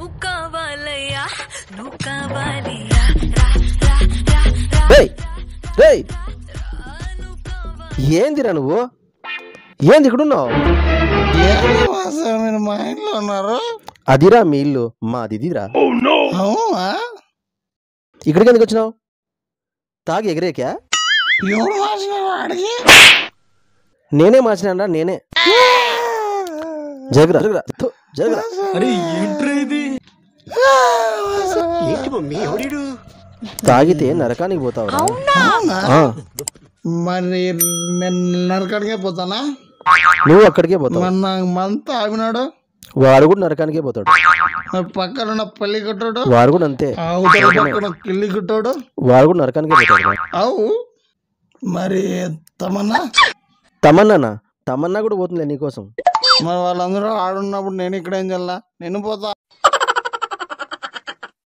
నువ్వు కావాలయ్యా నువ్వు కావాలియా రా రా రా రా రేయ్ రేయ్ ఏందిరా నువ్వు ఏంది ఇక్కడున్నావు ఏంటి వాసు మీరు మా ఇంట్లో ఉన్నారు అదిరా మీ ఇల్లు మాది ఇదిరా అవునా ఇక్కడికి ఎందుకు వచ్చినావు తాగి ఎగిరేకా ఎవరు మార్చినారు అడిగి నేనే మార్చినా నేనే జగరా జగరా థు, జగరా తాగితే నరకానికి పోతావు అవునా మరి నేను నరకాడికే పోతానా నువ్వు అక్కడికే పోతావు మరి నాకు మంత ఆగినాడు వాడు కూడా నరకానికే పోతాడు మరి పక్కన ఉన్న పల్లి కొట్టాడు వాడు కూడా అంతే అవతల పక్కన కిల్లి కొట్టాడు వాడు కూడా నరకానికే పోతాడు అవు మరి తమన్నా తమన్నానా తమన్నా కూడా పోతుందిలే నీకోసం మరి వాళ్ళందరూ ఆడున్నప్పుడు నేను ఇక్కడ ఏం చల్లా నేను పోతా